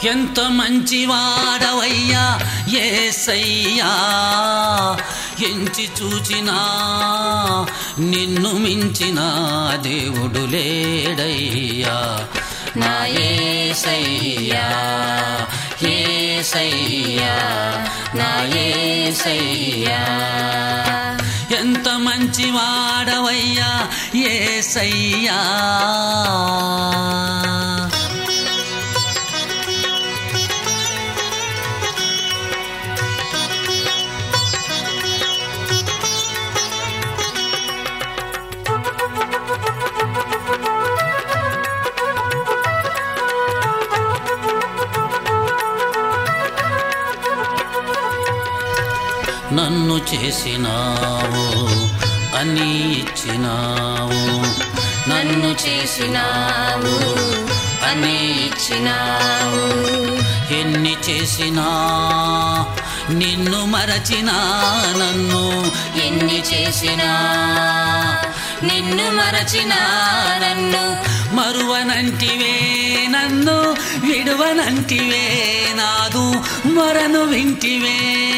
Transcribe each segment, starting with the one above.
ఎంత మంచివాడవయ్యా ఏసయ్యా ఎంచి చూచినా నిన్ను మించిన దేవుడు లేడయ్యా నా ఏసయ్యా ఏసయ్యా నా ఏసయ్యా ఎంత మంచివాడవయ్యా ఏసయ్యా నన్ను చేసినావు అని ఇచ్చినావు నన్ను చేసినావు అని ఇచ్చినావు ఎన్ని చేసినా నిన్ను మరచినా నన్ను ఎన్ని చేసినా నిన్ను మరచినా నన్ను మరువనంటివే నన్ను విడువనంటివే నాదు మరను వింటివే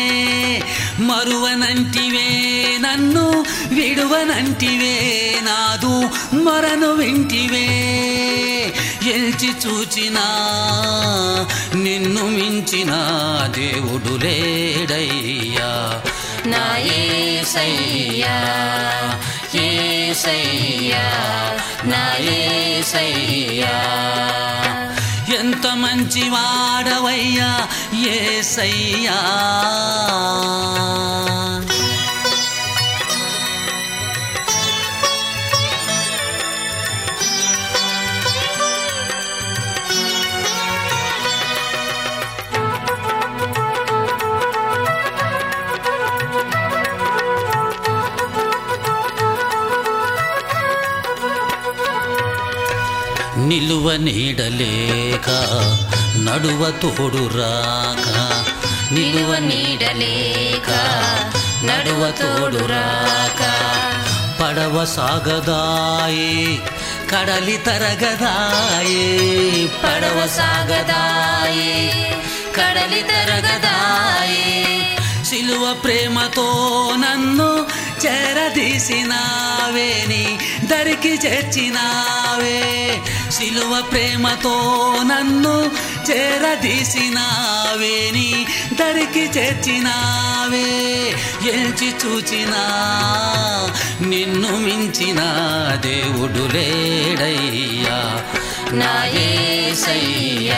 మరువనంటివే నన్ను విడువనంటివే నాదు మరను వింటివే ఎల్చి చూచినా నిన్ను మించిన దేవుడు లేడయ్యా నా ఏసయ్యా ఏసయ్యా నా ఏసయ్యా ఎంత మంచి వాడవయ్యా ఏసయ్యా నిలువ నీడలేక నడువ తోడు రాక నిలువ నీడలేక నడువ తోడు రాక పడవ సాగదాయే కడలి తరగదాయే పడవ సాగదాయే కడలి తరగదాయే సిలువ ప్రేమతో నన్ను చేరదీసినావేని దరికి చేర్చినావే సిలువ ప్రేమతో నన్ను చేరదీసినావేని దరికి చేర్చినావే ఎంచి చూచినా నిన్ను మించిన దేవుడు లేడయ్యా నా ఏసయ్యా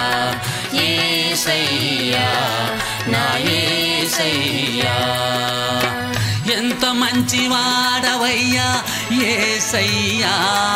ఏసయ్యా నా ఏసయ్యా ఎంత మంచి వాడవయ్యా ఏసయ్యా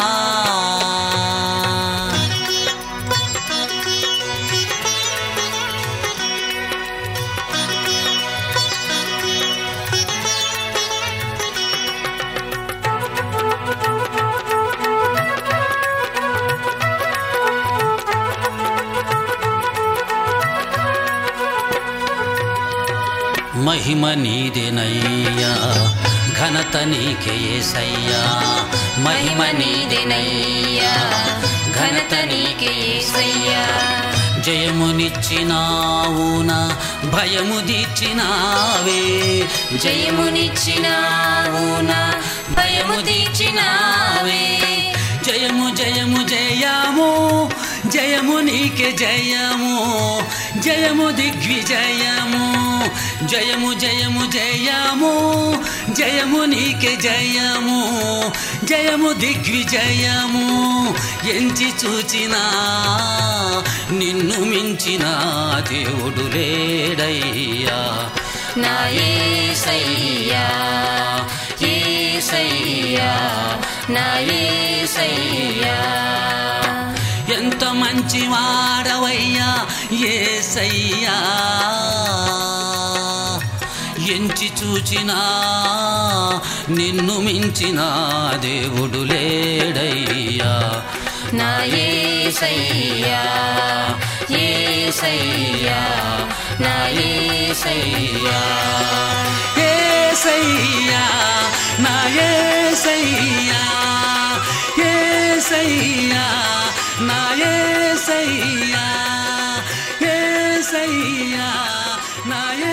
మహిమ నీదేనయ్యా ఘనత నీకే ఏసయ్యా మహిమ నీదెనయ్యా ఘనత నీకే యేసయ్యా జయమునిచ్చినావునా భయము దీర్చినావే జయమునిచ్చినావు నా భయము తీర్చినావే జయము జయము జయము జయము నీకే జయము జయము దిగ్విజయము జయము జయము జయము జయము నీకే జయము జయము దిగ్విజయము ఎంచి చూచినా నిన్ను మించిన దేవుడు లేడయ్యా నా ఏసయ్యా ఏసయ్యా నా ఏసయ్యా ఎంత మంచి వాడవయ్యా ఏసయ్యా ఎంచి చూచినా నిన్ను మించిన దేవుడు లేడయ్యా నా ఏసయ్యా ఏసయ్యా నా ఏసయ్యా ఏసయ్యా నా ఏసయ్యా ఏసయ్యా నా ఏసయ్యా యేసయ్యా నా